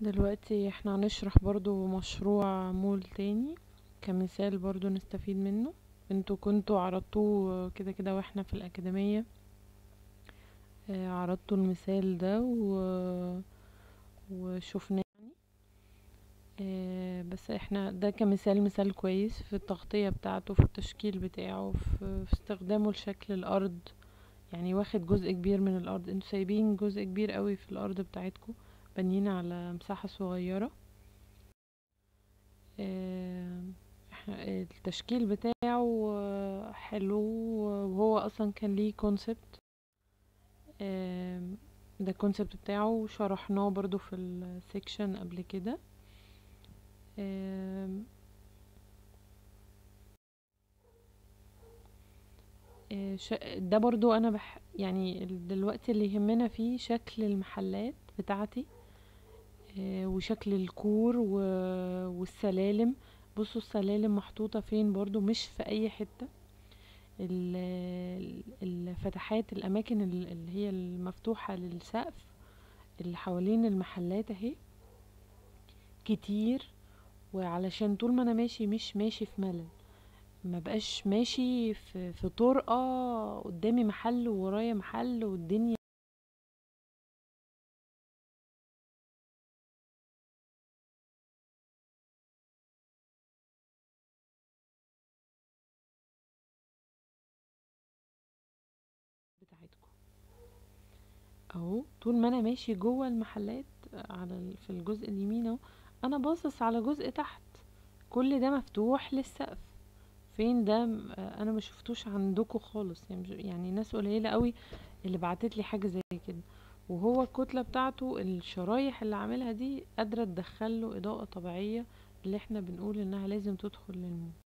دلوقتي احنا هنشرح برضو مشروع مول تاني كمثال برضو نستفيد منه انتوا كنتوا عرضتوه كده كده واحنا في الأكاديمية آه، عرضتوا المثال ده و... وشوفناه يعني آه، بس احنا ده كمثال مثال كويس في التغطية بتاعته في التشكيل بتاعه في, في استخدامه لشكل الأرض يعني واخد جزء كبير من الأرض انتوا سايبين جزء كبير قوي في الأرض بتاعتكم بانيين على مساحة صغيرة آه، التشكيل بتاعه حلو وهو اصلا كان ليه كونسبت ده الكونسبت بتاعه شرحناه برضو في السيكشن قبل كده ده برضو انا بح يعني دلوقتي اللي يهمنا فيه شكل المحلات بتاعتي وشكل الكور والسلالم بصوا السلالم محطوطة فين برضو مش في اي حتة الفتحات الاماكن اللي هي المفتوحة للسقف اللي حوالين المحلات اهي كتير وعلشان طول ما انا ماشي مش ماشي في ملل ما بقاش ماشي في, في طرقة قدامي محل وورايا محل والدنيا بتاعتكم اهو طول ما انا ماشي جوه المحلات على في الجزء اليمين اهو انا باصص على جزء تحت كل ده مفتوح للسقف فين ده انا ما شفتوش عندكم خالص يعني يعني ناس قليله قوي اللي بعتت لي حاجه زي كده وهو الكتله بتاعته الشرايح اللي عاملها دي قادره تدخله اضاءه طبيعيه اللي احنا بنقول انها لازم تدخل للمول